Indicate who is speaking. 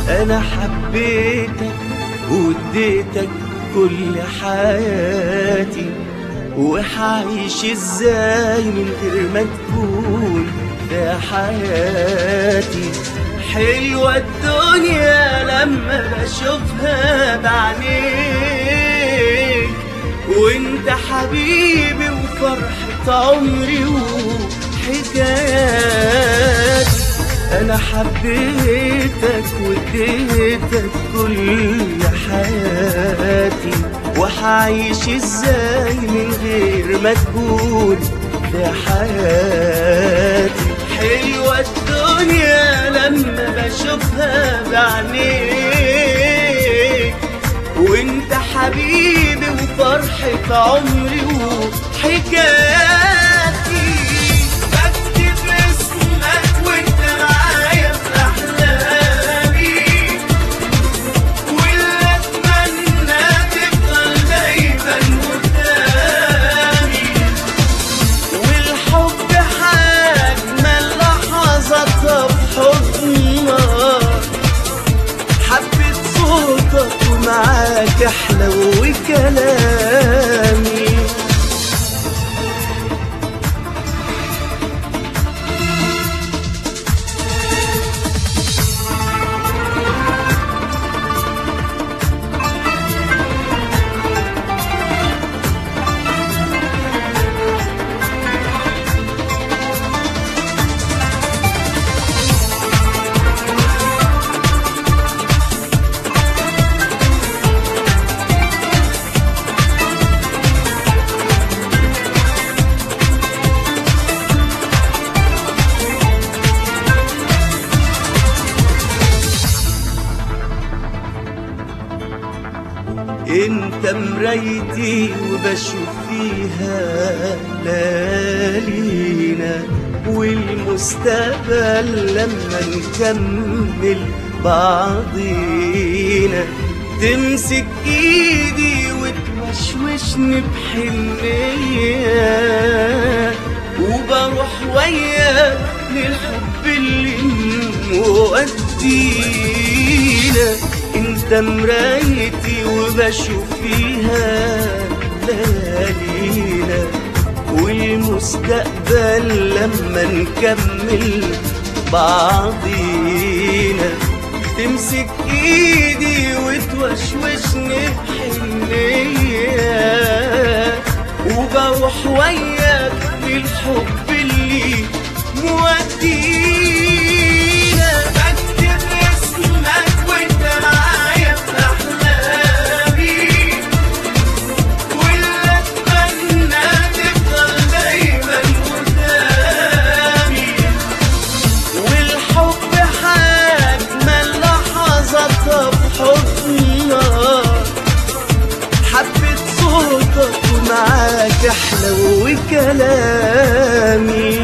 Speaker 1: انا حبيتك واديتك كل حياتي وحعيش ازاي من غير ما تكون ده حياتي حلوة الدنيا لما بشوفها بعينيك وانت حبيبي وفرحة عمري وحكاياتي انا حبيتك واديتك كل حياتي وحعيش ازاي من غير ما تكون في حياتي حلوة الدنيا لما بشوفها بعينيك وانت حبيبي وفرحة عمري وحكاياتي بكتب اسمك وانت معايا في احلامي واللي اتمنى تفضل دايما قدامي والحب حجمل لحظاتها في حضنك حبيت صوتك ومعاك احلى وكلامي انت مرايتي وبشوف فيها ليالينا والمستقبل لما نكمل بعضينا تمسك ايدي وتوشوشني بحنية وبروح وياك للحب اللي مودينا انت مرايتي وبشوف فيها ليالينا والمستقبل لما نكمل بعضينا تمسك ايدي وتوشوشني بحنية وبروح وياك للحب اللي مودينا بكتب اسمك وانت معايا في احلامي واللي اتمنى تفضل دايما قدامي والحب حجمل لحظاتها في حضنك حبيت صوتك ومعاك احلى وكلامي